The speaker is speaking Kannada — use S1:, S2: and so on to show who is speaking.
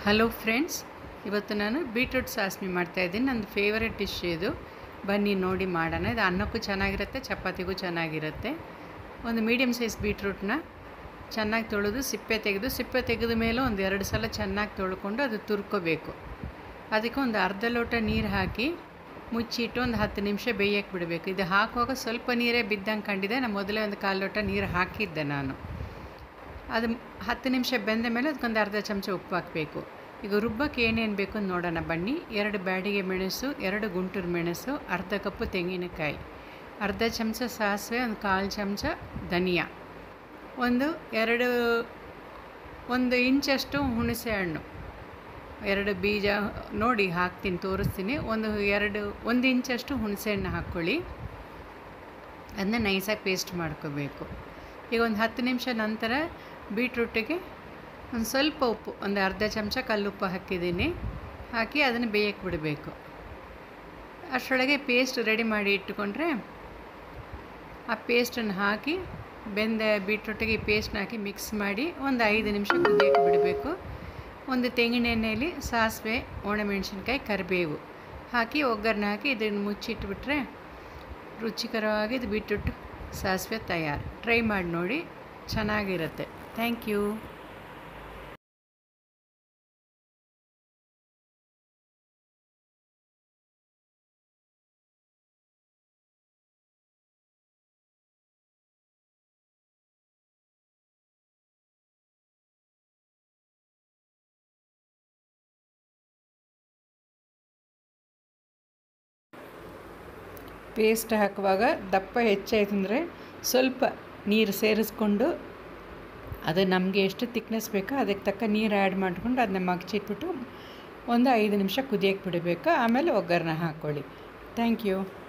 S1: ಹಲೋ ಫ್ರೆಂಡ್ಸ್ ಇವತ್ತು ನಾನು ಬೀಟ್ರೂಟ್ ಸಾಸ್ಮಿ ಮಾಡ್ತಾಯಿದ್ದೀನಿ ನನ್ನ ಫೇವರೆಟ್ ಡಿಶ್ ಇದು ಬನ್ನಿ ನೋಡಿ ಮಾಡೋಣ ಇದು ಅನ್ನಕ್ಕೂ ಚೆನ್ನಾಗಿರುತ್ತೆ ಚಪಾತಿಗೂ ಚೆನ್ನಾಗಿರುತ್ತೆ ಒಂದು ಮೀಡಿಯಮ್ ಸೈಜ್ ಬೀಟ್ರೂಟ್ನ ಚೆನ್ನಾಗಿ ತೊಳೆದು ಸಿಪ್ಪೆ ತೆಗೆದು ಸಿಪ್ಪೆ ತೆಗೆದ ಮೇಲೆ ಒಂದು ಎರಡು ಸಲ ಚೆನ್ನಾಗಿ ತೊಳ್ಕೊಂಡು ಅದು ತುರ್ಕೋಬೇಕು ಅದಕ್ಕೆ ಒಂದು ಅರ್ಧ ಲೋಟ ನೀರು ಹಾಕಿ ಮುಚ್ಚಿಟ್ಟು ಒಂದು ಹತ್ತು ನಿಮಿಷ ಬೇಯಕ್ಕೆ ಬಿಡಬೇಕು ಇದು ಹಾಕುವಾಗ ಸ್ವಲ್ಪ ನೀರೇ ಬಿದ್ದಂಗೆ ಕಂಡಿದೆ ನಾನು ಮೊದಲೇ ಒಂದು ಕಾಲು ಲೋಟ ನೀರು ಹಾಕಿದ್ದೆ ನಾನು ಅದು ಹತ್ತು ನಿಮಿಷ ಬೆಂದ ಮೇಲೆ ಅದಕ್ಕೊಂದು ಅರ್ಧ ಚಮಚ ಉಪ್ಪು ಹಾಕಬೇಕು ಈಗ ರುಬ್ಬಕ್ಕೆ ಏನೇನು ಬೇಕು ಅಂತ ನೋಡೋಣ ಬನ್ನಿ ಎರಡು ಬ್ಯಾಡಿಗೆ ಮೆಣಸು ಎರಡು ಗುಂಟೂರು ಮೆಣಸು ಅರ್ಧ ಕಪ್ಪು ತೆಂಗಿನಕಾಯಿ ಅರ್ಧ ಚಮಚ ಸಾಸಿವೆ ಒಂದು ಕಾಲು ಚಮಚ ಧನಿಯಾ ಒಂದು ಎರಡು ಒಂದು ಇಂಚಷ್ಟು ಹುಣಸೆ ಹಣ್ಣು ಎರಡು ಬೀಜ ನೋಡಿ ಹಾಕ್ತೀನಿ ತೋರಿಸ್ತೀನಿ ಒಂದು ಎರಡು ಒಂದು ಇಂಚಷ್ಟು ಹುಣಸೆ ಹಣ್ಣು ಹಾಕ್ಕೊಳ್ಳಿ ಅದನ್ನ ನೈಸಾಗಿ ಪೇಸ್ಟ್ ಮಾಡ್ಕೋಬೇಕು ಈಗ ಒಂದು ಹತ್ತು ನಿಮಿಷ ನಂತರ ಬೀಟ್ರೂಟಿಗೆ ಒಂದು ಸ್ವಲ್ಪ ಉಪ್ಪು ಒಂದು ಅರ್ಧ ಚಮಚ ಕಲ್ಲುಪ್ಪು ಹಾಕಿದ್ದೀನಿ ಹಾಕಿ ಅದನ್ನು ಬೇಯಕ್ಕೆ ಬಿಡಬೇಕು ಅಷ್ಟರೊಳಗೆ ಪೇಸ್ಟ್ ರೆಡಿ ಮಾಡಿ ಇಟ್ಟುಕೊಂಡ್ರೆ ಆ ಪೇಸ್ಟನ್ನು ಹಾಕಿ ಬೆಂದ ಬೀಟ್ರೂಟಿಗೆ ಈ ಪೇಸ್ಟ್ನ ಹಾಕಿ ಮಿಕ್ಸ್ ಮಾಡಿ ಒಂದು ಐದು ನಿಮಿಷ ಕುದಿಯಕ್ಕೆ ಬಿಡಬೇಕು ಒಂದು ತೆಂಗಿನ ಎಣ್ಣೆಯಲ್ಲಿ ಸಾಸಿವೆ ಒಣಮೆಣಸಿನ್ಕಾಯಿ ಕರಿಬೇವು ಹಾಕಿ ಒಗ್ಗರಣೆ ಹಾಕಿ ಇದನ್ನು ಮುಚ್ಚಿಟ್ಬಿಟ್ರೆ ರುಚಿಕರವಾಗಿ ಇದು ಬೀಟ್ರೂಟ್ ಸಾಸಿವೆ ತಯಾರು ಟ್ರೈ ಮಾಡಿ ನೋಡಿ ಚೆನ್ನಾಗಿರುತ್ತೆ ಥ್ಯಾಂಕ್ ಯು ಪೇಸ್ಟ್ ಹಾಕುವಾಗ ದಪ್ಪ ಹೆಚ್ಚಾಯ್ತು ಅಂದರೆ ಸ್ವಲ್ಪ ನೀರು ಸೇರಿಸ್ಕೊಂಡು ಅದು ನಮಗೆ ಎಷ್ಟು ತಿಕ್ನೆಸ್ ಬೇಕೋ ಅದಕ್ಕೆ ತಕ್ಕ ನೀರು ಆ್ಯಡ್ ಮಾಡಿಕೊಂಡು ಅದನ್ನ ಮಗ್ಚಿಟ್ಬಿಟ್ಟು ಒಂದು ಐದು ನಿಮಿಷ ಕುದಿಯಕ್ಕೆ ಬಿಡಬೇಕು ಆಮೇಲೆ ಒಗ್ಗರಣೆ ಹಾಕ್ಕೊಳ್ಳಿ ಥ್ಯಾಂಕ್ ಯು